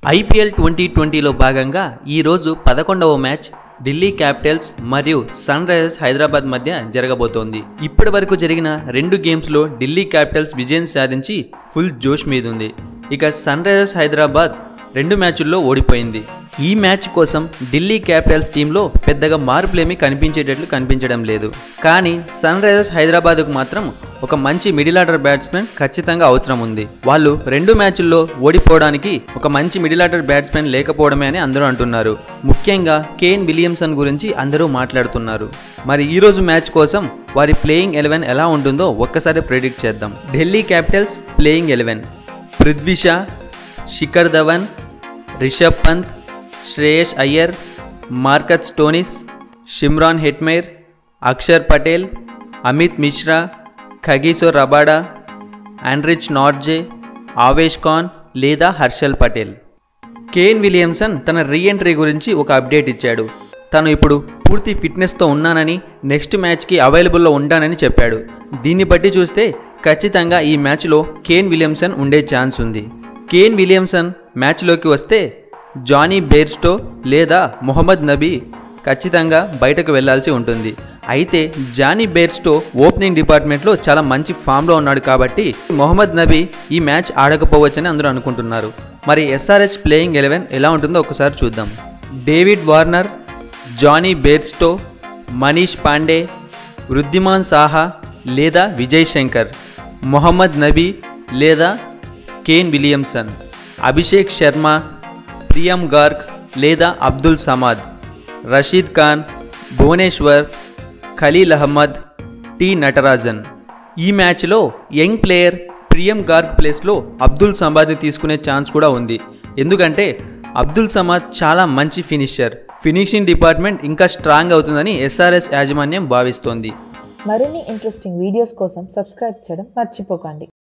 IPL twenty ట్వంటీలో భాగంగా ఈరోజు పదకొండవ మ్యాచ్ ఢిల్లీ క్యాపిటల్స్ మరియు సన్ రైజర్స్ హైదరాబాద్ మధ్య జరగబోతోంది ఇప్పటి వరకు జరిగిన రెండు గేమ్స్లో ఢిల్లీ క్యాపిటల్స్ విజయం సాధించి ఫుల్ జోష్ మీద ఉంది ఇక సన్ రైజర్స్ హైదరాబాద్ రెండు మ్యాచుల్లో ఓడిపోయింది ఈ మ్యాచ్ కోసం ఢిల్లీ క్యాపిటల్స్ టీంలో పెద్దగా మార్పులేమీ కనిపించేటట్లు కనిపించడం లేదు కానీ సన్ రైజర్స్ హైదరాబాద్కు మాత్రం ఒక మంచి మిడిల్ ఆర్డర్ బ్యాట్స్మెన్ ఖచ్చితంగా అవసరం ఉంది వాళ్ళు రెండు మ్యాచ్ల్లో ఓడిపోవడానికి ఒక మంచి మిడిల్ ఆర్డర్ బ్యాట్స్మెన్ లేకపోవడమే అని అందరూ అంటున్నారు ముఖ్యంగా కేన్ విలియమ్సన్ గురించి అందరూ మాట్లాడుతున్నారు మరి ఈ రోజు మ్యాచ్ కోసం వారి ప్లేయింగ్ ఎలెవెన్ ఎలా ఉంటుందో ఒక్కసారి ప్రెడిక్ట్ చేద్దాం Delhi Capitals playing eleven Prithvi Shaw Shikhar Dhawan Rishabh Pant Shreyas Iyer Marcus Stoinis Shimron Hetmyer Axar Patel Amit Mishra Kagiso Rabada Anrich Nortje Avesh Khan లేదా హర్షల్ పటేల్ కేన్ విలియమ్సన్ తన రీఎంట్రీ గురించి ఒక అప్డేట్ ఇచ్చాడు తను ఇప్పుడు పూర్తి ఫిట్నెస్తో ఉన్నానని నెక్స్ట్ మ్యాచ్కి అవైలబుల్లో ఉంటానని చెప్పాడు దీన్ని బట్టి చూస్తే ఖచ్చితంగా ఈ మ్యాచ్లో కేన్ విలియమ్సన్ ఉండే ఛాన్స్ ఉంది కేన్ విలియమ్సన్ మ్యాచ్లోకి వస్తే జానీ బేర్స్టో లేదా మొహమ్మద్ నబీ ఖచ్చితంగా బయటకు వెళ్లాల్సి ఉంటుంది అయితే జానీ బేర్స్టో ఓపెనింగ్ డిపార్ట్మెంట్లో చాలా మంచి ఫామ్లో ఉన్నాడు కాబట్టి మొహమ్మద్ నబీ ఈ మ్యాచ్ ఆడకపోవచ్చని అందరూ అనుకుంటున్నారు మరి ఎస్ఆర్హెచ్ ప్లేయింగ్ ఎలెవెన్ ఎలా ఉంటుందో ఒకసారి చూద్దాం David Warner Jonny Bairstow Manish Pandey Wriddhiman Saha లేదా విజయ్ శంకర్ మొహమ్మద్ నబీ లేదా కేన్ విలియమ్సన్ అభిషేక్ శర్మ ప్రియం గార్గ్ లేదా అబ్దుల్ సమాద్ రషీద్ ఖాన్ భువనేశ్వర్ ఖలీల్ అహ్మద్ టి నటరాజన్ ఈ మ్యాచ్లో యంగ్ ప్లేయర్ ప్రియం గార్గ్ ప్లేస్లో అబ్దుల్ సమాద్ని తీసుకునే ఛాన్స్ కూడా ఉంది ఎందుకంటే అబ్దుల్ సమాద్ చాలా మంచి ఫినిషర్ ఫినిషింగ్ డిపార్ట్మెంట్ ఇంకా స్ట్రాంగ్ అవుతుందని ఎస్ఆర్ఎస్ యాజమాన్యం భావిస్తోంది మరిన్ని ఇంట్రెస్టింగ్ వీడియోస్ కోసం సబ్స్క్రైబ్ చేయడం మర్చిపోకండి